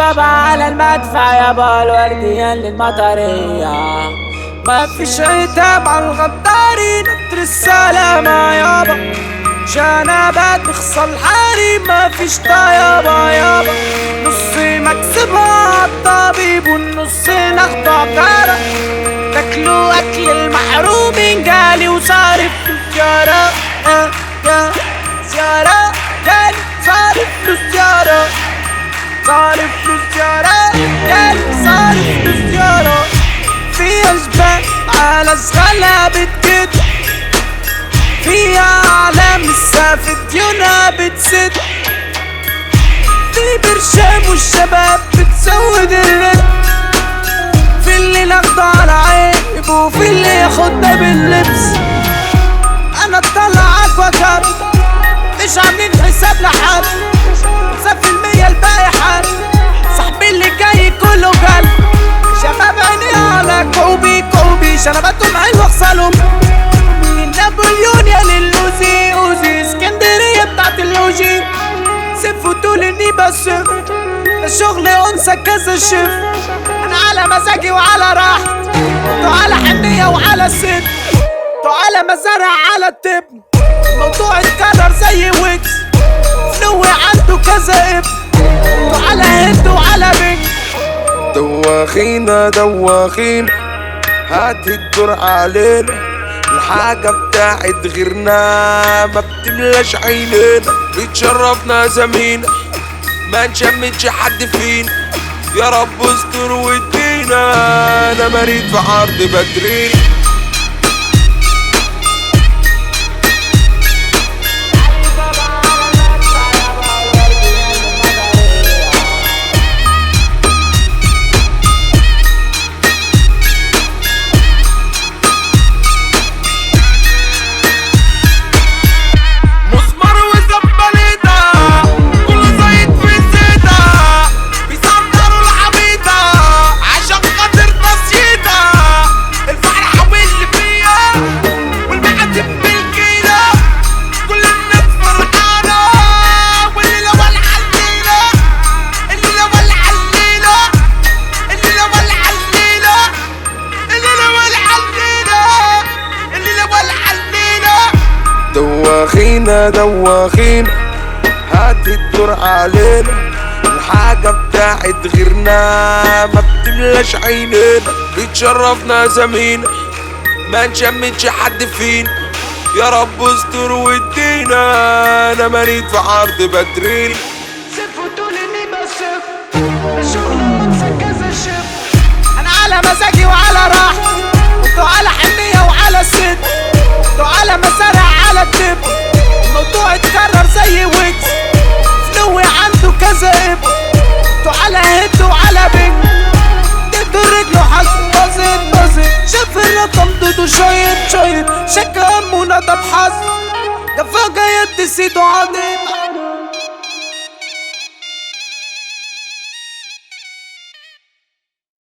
بابا على المدفع يابا الورديان للمطرية ما فيش عتاب على الغدارين نطر السلامة يابا جنابات تخصى الحريم ما فيش طيابة يابا نصي مكسبها الطبيب والنص ناخده كارة تاكلوا اكل المحرومين جالي وصارف زيارة آه يا زيارة جالي صارف له زيارة صارف له زيارة جالي صارف له زيارة في اشباه على زغلة بتكد فيها اعلام السافة ديونها بتسد في برشام والشباب بتزود الرد في اللي ناخده على عيب وفي اللي ياخدنا باللبس انا اطلعك وكر مش عاملين حساب لحد في المية الباقي حد صاحبي اللي جاي كله قلب شباب عيني على كوبي كوبي شنباتهم حلوة اغسلهم من نابليون يا للوزي اوزي اسكندرية بتاعت اللوجي سفوا طول اني بسف الشغل انثى كذا شف انا على مزاجي وعلى راحتي انتوا على حنية وعلى ست انتوا على مزارع على التبن الموضوع اتكرر زي ويكس فلوي عنده كذا ابن انتوا على هند وعلى بنج دواخينا دواخينا هات الدور علينا الحاجة بتاعت غيرنا ما بتملاش عينينا بتشرفنا زمينا ما نشمتش حد فينا يا رب استر وادينا انا مريض في عرض بدرين مسمار وزباليتا كله زايد في الزيتا بيصدروا العبيطة عشان خاطر نصيتا الفرحة واللي فيها والمعازف بالكيلة كل الناس فرحانة واللي لو الليلة اللي لو الليلة اللي لو الليلة اللي لو الليلة اللي لو الليلة دواخينا دواخينا هات الدور علينا الحاجة بتاعت غيرنا ما بتملاش عينينا بتشرفنا زمينا ما نشمتش حد فينا يا رب استر وادينا انا مريض في عرض بدرين سفوا طول اني بسف الشغل انثى كذا شف انا على مزاجي وعلى راحتي انتوا على حنية وعلى ست انتوا على مزارع على الدب الموضوع اتكرر زي ويكس فلوي عنده كذا ابن انتوا على هد وعلى بنج اديتوا رجله حظ باظت باظت شاف الرقم دودو شايط شايط شك همه ندى بحظ جفا جاي يد سيدو عاطل